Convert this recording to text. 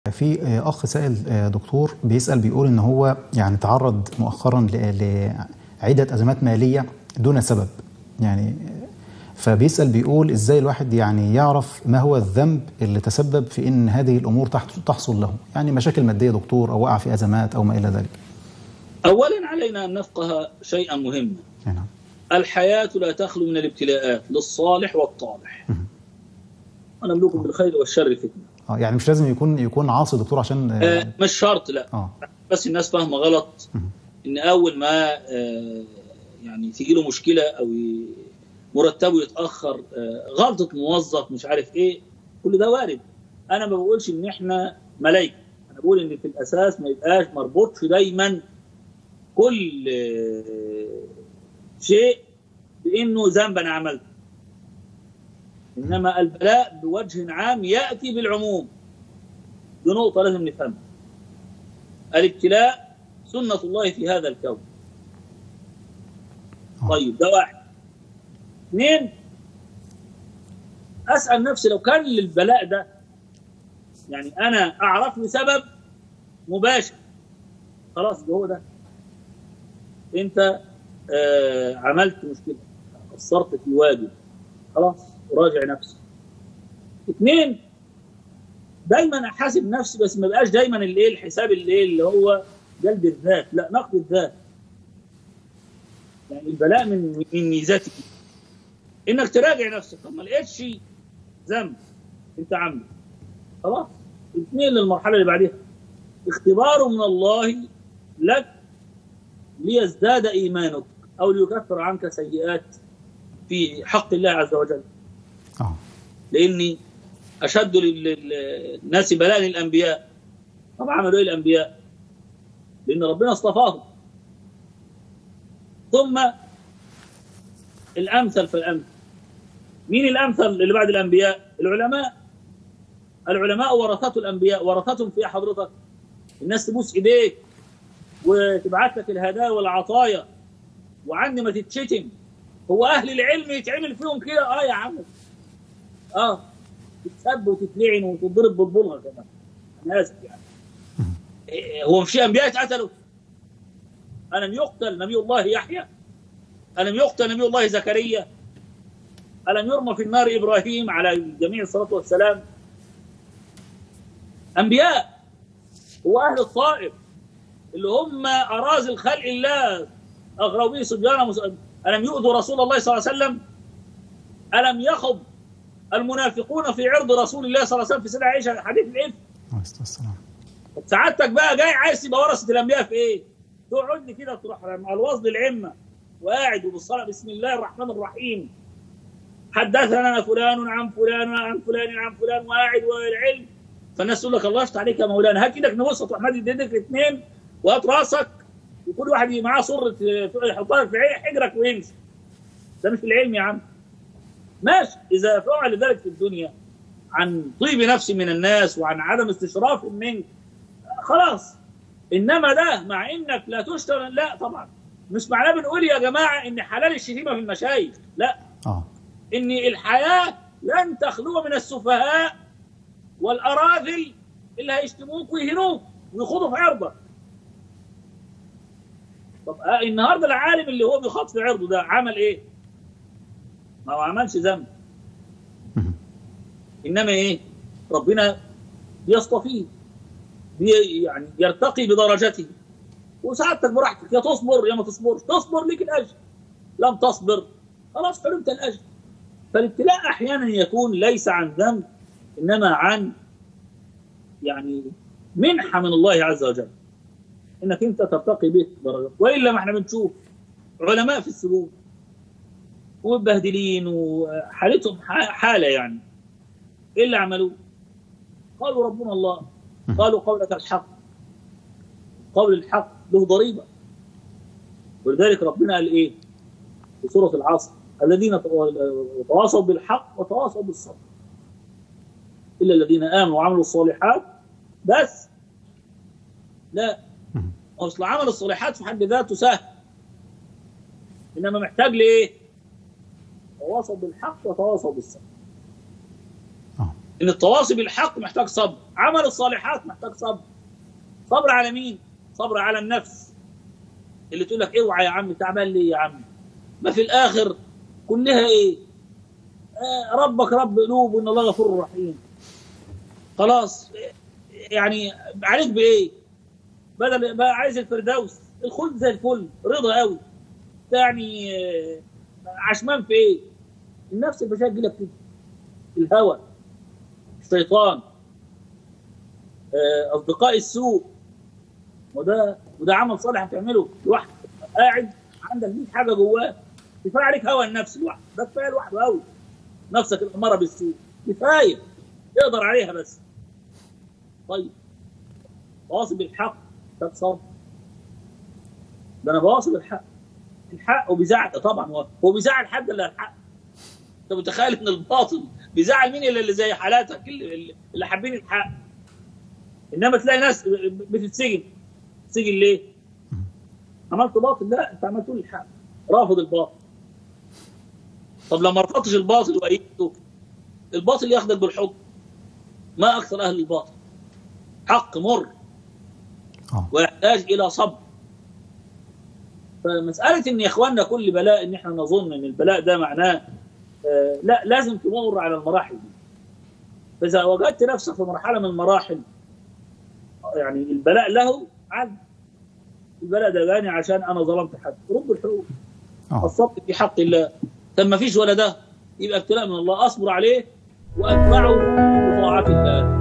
في اخ سائل دكتور بيسال بيقول ان هو يعني تعرض مؤخرا لعده ازمات ماليه دون سبب يعني فبيسال بيقول ازاي الواحد يعني يعرف ما هو الذنب اللي تسبب في ان هذه الامور تحصل له يعني مشاكل ماديه دكتور او وقع في ازمات او ما الى ذلك اولا علينا ان نفقه شيئا مهما نعم الحياه لا تخلو من الابتلاءات للصالح والطالح ونبلوكم بالخير والشر فتنه اه يعني مش لازم يكون يكون عاصي دكتور عشان آه مش شرط لا اه بس الناس فاهمه غلط ان اول ما آه يعني تيجي له مشكله او ي- مرتبه يتاخر آه غلطه موظف مش عارف ايه كل ده وارد انا ما بقولش ان احنا ملائكه انا بقول ان في الاساس ما يبقاش مربوط في دايما كل آه شيء بانه ذنب انا عملته انما البلاء بوجه عام ياتي بالعموم دي نقطه لازم نفهمها الابتلاء سنه الله في هذا الكون آه. طيب ده واحد اثنين اسال نفسي لو كان للبلاء ده يعني انا اعرف له سبب مباشر خلاص ده هو ده انت آه عملت مشكله قصرت في واجب خلاص راجع نفسك اثنين دايما احاسب نفسي بس ما بقاش دايما الايه الحساب اللي إيه اللي هو جلد الذات لا نقد الذات يعني البلاء من من ميزاتك انك تراجع نفسك طب ما لقيتش ذنب انت عامله خلاص اثنين للمرحله اللي بعدها اختبار من الله لك ليزداد ايمانك او ليكفر عنك سيئات في حق الله عز وجل اه لاني اشد لل- لل- الناس بلاء الانبياء طب عملوا ايه الانبياء؟ لان ربنا اصطفاهم ثم الامثل فالامثل مين الامثل اللي بعد الانبياء؟ العلماء العلماء ورثة الانبياء ورثتهم في إيه حضرتك الناس تبوس ايديك وتبعت لك الهدايا والعطايا وعندي ما تتشتم هو اهل العلم يتعمل فيهم كده اه يا عم اه تتسب وتتلعن وتضرب بالبلغه كمان انا اسف يعني إيه، هو مش في انبياء اتقتلوا الم يقتل نبي الله يحيى الم يقتل نبي الله زكريا الم يرمى في النار ابراهيم على جميع الصلاه والسلام انبياء هو اهل الطائف اللي هم اراذل خلق الله اغروا به صبيان مس- الم يؤذوا رسول الله صلى الله عليه وسلم الم يخض المنافقون في عرض رسول الله صلى الله عليه وسلم في سيدة عائشه حديث الافك عليه الصلاه والسلام طب سعادتك بقى جاي عايز تبقى ورثه الانبياء في ايه؟ تقعد لي كده تروح مع الوصل العمه وقاعد وبالصلاه بسم الله الرحمن الرحيم حدثنا فلان عن فلان عن فلان عن فلان وقاعد والعلم فالناس تقول لك الله يفتح عليك يا مولانا هات ايدك نبص تروح مادي ايدك الاثنين وهات راسك وكل واحد معاه صره يحطها لك في حجرك ويمشي ده مش العلم يا عم ماشي اذا فعل ذلك في الدنيا عن طيب نفس من الناس وعن عدم استشراف منك خلاص انما ده مع انك لا تشتغل لا طبعا مش معناه بنقول يا جماعه ان حلال الشتيمه في المشايخ لا اه ان الحياه لن تخلو من السفهاء والاراذل اللي هيشتموك ويهنوك ويخوضوا في عرضك طب آه النهارده العالم اللي هو بيخاض في عرضه ده عمل ايه؟ ما هو عملش ذنب مهم. انما ايه؟ ربنا بيصطفيه بي يعني يرتقي بدرجته وسعادتك براحتك يا تصبر يا ما تصبرش تصبر ليك الاجر لم تصبر خلاص حرمت الاجر فالابتلاء احيانا يكون ليس عن ذنب انما عن يعني منحه من الله عز وجل انك انت ترتقي به درجات والا ما احنا بنشوف علماء في السجون ومبهدلين وحالتهم ح- حاله يعني ايه اللي عملوه؟ قالوا ربنا الله قالوا قولك الحق قول الحق له ضريبه ولذلك ربنا قال ايه؟ في سوره العصر الذين تواصوا بالحق وتواصوا بالصبر الا الذين امنوا وعملوا الصالحات بس لا مهم. اصل عمل الصالحات في حد ذاته سهل انما محتاج لايه؟ تواصوا بالحق وتواصوا بالصبر اه ان التواصي بالحق محتاج صبر عمل الصالحات محتاج صبر صبر على مين صبر على النفس اللي تقول لك اوعى يا عم تعبان ليه يا عم ما في الاخر كلها ايه آه ربك رب قلوب وان الله غفور رحيم خلاص يعني عليك بايه بدل بقى عايز الفردوس الخلد زي الفل رضا قوي يعني آه، عشمان في ايه النفس البشريه تجي لك كده الهوى الشيطان آه، اصدقاء السوء وده وده عمل صالح هتعمله لوحدك قاعد عندك 100 حاجه جواه كفايه عليك هوى النفس لوحده ده كفايه لوحده قوي نفسك الاماره بالسوء كفايه تقدر عليها بس طيب واصل بالحق ده صبر ده انا بواصل الحق الحق وبيزعل طبعا هو هو بيزعل حد الا الحق انت متخيل ان الباطل بيزعل مين الا اللي زي حالاتك اللي, اللي حابين الحق انما تلاقي ناس بتتسجن تتسجن ليه؟ عملت باطل لا انت عملت لي الحق رافض الباطل طب لما رفضتش الباطل وايدته الباطل ياخدك بالحب ما اكثر اهل الباطل حق مر اه ويحتاج الى صبر فمساله ان يا اخواننا كل بلاء ان احنا نظن ان البلاء ده معناه آه لا لازم تمر على المراحل دي فاذا وجدت نفسك في مرحله من المراحل يعني البلاء له عد البلاء ده جاني عشان انا ظلمت حد رد الحقوق اه الصبر في حق الله طب ما فيش ولا ده يبقى ابتلاء من الله اصبر عليه واتبعه بطاعه الله